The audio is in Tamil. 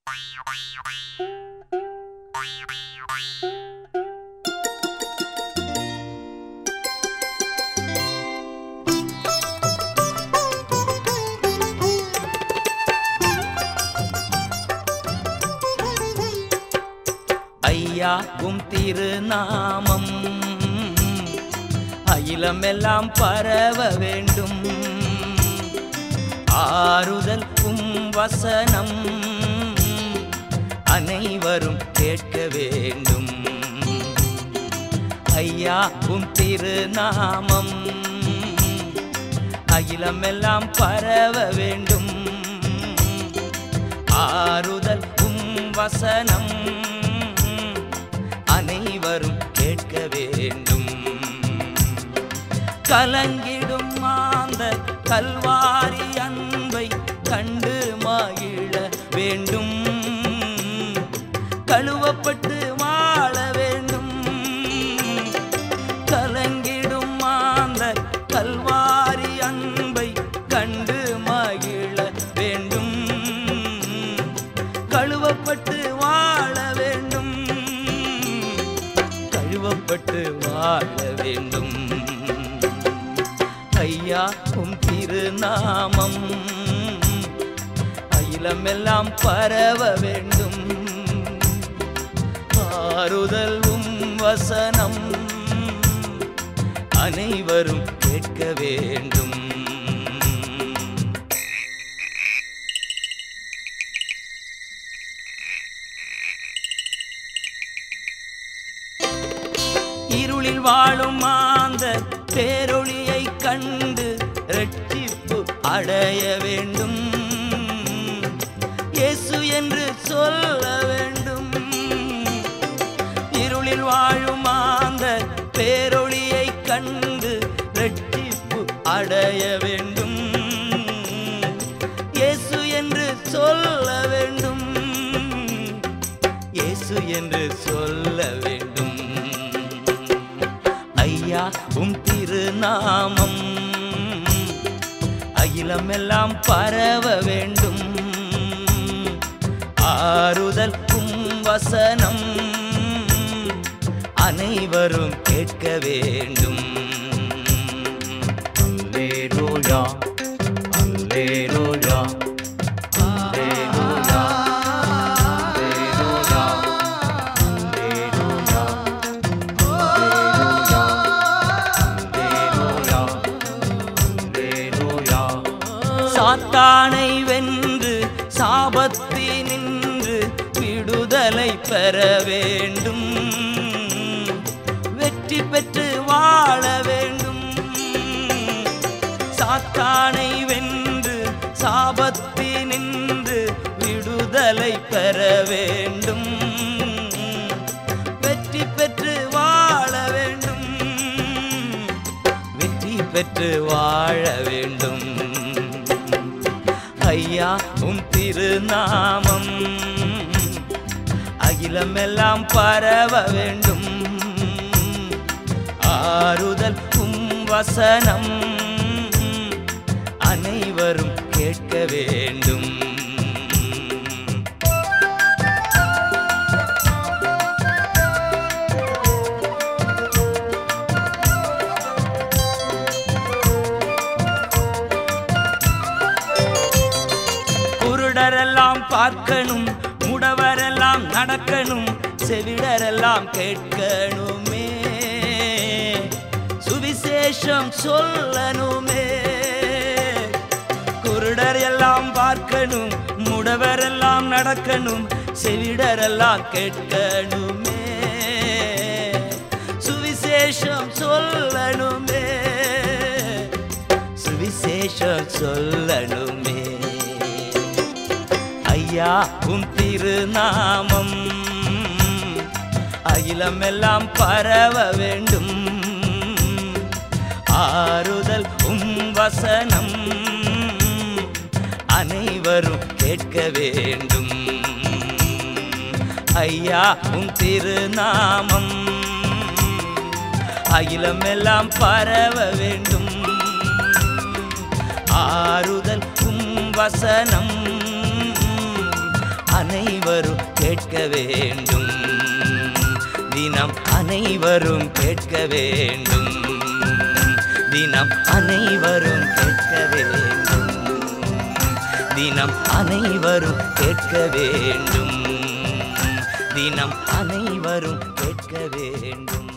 ஐயா உம் திருநாமம் அகிலமெல்லாம் பரவ வேண்டும் ஆறுதல் உம் வசனம் அனைவரும் கேட்க வேண்டும் ஐயா உம் திருநாமம் அகிலமெல்லாம் பரவ வேண்டும் ஆறுதல் உம் வசனம் அனைவரும் கேட்க வேண்டும் கலங்கிடும் மாந்த கல்வாரி அன்பை கண்டு மகிழ வேண்டும் கழுவப்பட்டு வாழ வேண்டும் கலங்கிடும் மாந்த கல்வாரி அன்பை கண்டு மகிழ வேண்டும் கழுவப்பட்டு வாழ வேண்டும் கழுவப்பட்டு வாழ வேண்டும் ஐயா உம் திருநாமம் அகிலமெல்லாம் பரவ வேண்டும் ஆறுதல் உம் வசனம் அனைவரும் கேட்க வேண்டும் இருளில் வாழும் மாந்த பேரொளியை கண்டு ரட்சிப்பு அடைய வேண்டும் இயேசு என்று சொல்ல வேண்டும் இருளில் வாழும் மாந்த பேரொளியை கண்டு ரட்சிப்பு அடைய வேண்டும் இயேசு என்று சொல்ல வேண்டும் இயேசு என்று சொல்ல வேண்டும் ஐயா உம் திருநாமம் அகிலமெல்லாம் பரவ வேண்டும் ஆறுதல் உம் வசனம் அனைவரும் கேட்க வேண்டும் அல்லேலூயா அல்லேலூயா அல்லேலூயா அல்லேலூயா அல்லேலூயா அல்லேலூயா அல்லேலூயா சாத்தானை வென்று சாபத்தினின்று விடுதலை பெற வேண்டும் வெற்றி பெற்று வாழ வேண்டும் சாத்தானை வென்று சாபத்தினின்று விடுதலை பெற வேண்டும் வெற்றி பெற்று வாழ வேண்டும் வெற்றி பெற்று வாழ வேண்டும் ஐயா உம் திருநாமம் அகிலமெல்லாம் பரவ வேண்டும் ஆறுதல் உம் வசனம் அனைவரும் கேட்க வேண்டும் குருடரெல்லாம் பார்க்கணும் முடவரெல்லாம் நடக்கணும் செவிடரெல்லாம் கேட்கணுமே சுவிசேஷம் சொல்லணுமே குருடர் எல்லாம் பார்க்கணும் முடவரெல்லாம் நடக்கணும் செவிடரெல்லாம் கேட்கணுமே சுவிசேஷம் சொல்லணுமே சுவிசேஷம் சொல்லணுமே ஐயா உம் திருநாமம் அகிலமெல்லாம் பரவ வேண்டும் ஆறுதல் உம் வசனம் அனைவரும் கேட்க வேண்டும் ஐயா உம் திருநாமம் அகிலமெல்லாம் பரவ வேண்டும் ஆறுதல் உம் வசனம் அனைவரும் கேட்க வேண்டும் தினம் அனைவரும் கேட்க வேண்டும் தினம் அனைவரும் கேட்க வேண்டும் தினம் அனைவரும் கேட்க வேண்டும் தினம் அனைவரும் கேட்க வேண்டும்